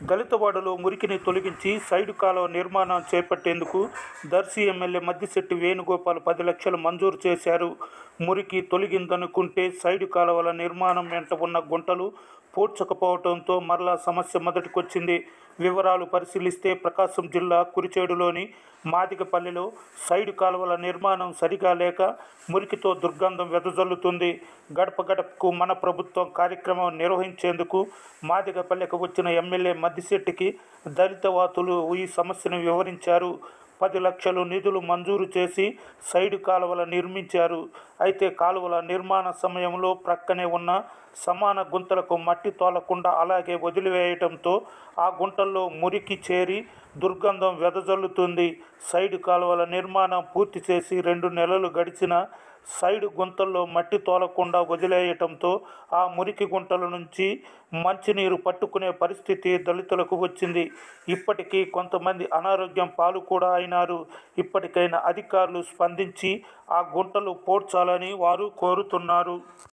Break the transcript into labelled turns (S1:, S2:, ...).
S1: దళితవాడలో మురికిని తొలగించి సైడు కాలువ నిర్మాణం చేపట్టేందుకు దర్శి ఎమ్మెల్యే మద్దిశెట్టి వేణుగోపాల్ పది లక్షలు మంజూరు చేశారు మురికి తొలగిందనుకుంటే సైడు కాలువల నిర్మాణం వెంట ఉన్న గుంటలు పూడ్చకపోవడంతో మరలా సమస్య మొదటికొచ్చింది వివరాలు పరిశీలిస్తే ప్రకాశం జిల్లా కురిచేడులోని మాదిగపల్లిలో సైడు కాలువల నిర్మాణం సరిగా లేక మురికితో దుర్గంధం వెదజల్లుతుంది గడప గడపకు మన ప్రభుత్వం కార్యక్రమం నిర్వహించేందుకు మాదిగపల్లెకు వచ్చిన ఎమ్మెల్యే మద్దిశెట్టికి దళిత వాతులు ఈ సమస్యను వివరించారు పది లక్షలు నిధులు మంజూరు చేసి సైడు కాలువల నిర్మించారు అయితే కాలువల నిర్మాణ సమయంలో ప్రక్కనే ఉన్న సమాన గుంతలకు మట్టి తోలకుండా అలాగే వదిలివేయటంతో ఆ గుంటల్లో మురికి చేరి దుర్గంధం వెదజల్లుతుంది సైడు కాలువల నిర్మాణం పూర్తి చేసి రెండు నెలలు గడిచిన సైడు గుంతల్లో మట్టి తోలకుండా వదిలేయటంతో ఆ మురికి గుంటల నుంచి మంచినీరు పట్టుకునే పరిస్థితి దళితులకు వచ్చింది ఇప్పటికీ కొంతమంది అనారోగ్యం పాలు కూడా అయినారు ఇప్పటికైనా అధికారులు స్పందించి ఆ గుంటలు పోడ్చాలని వారు కోరుతున్నారు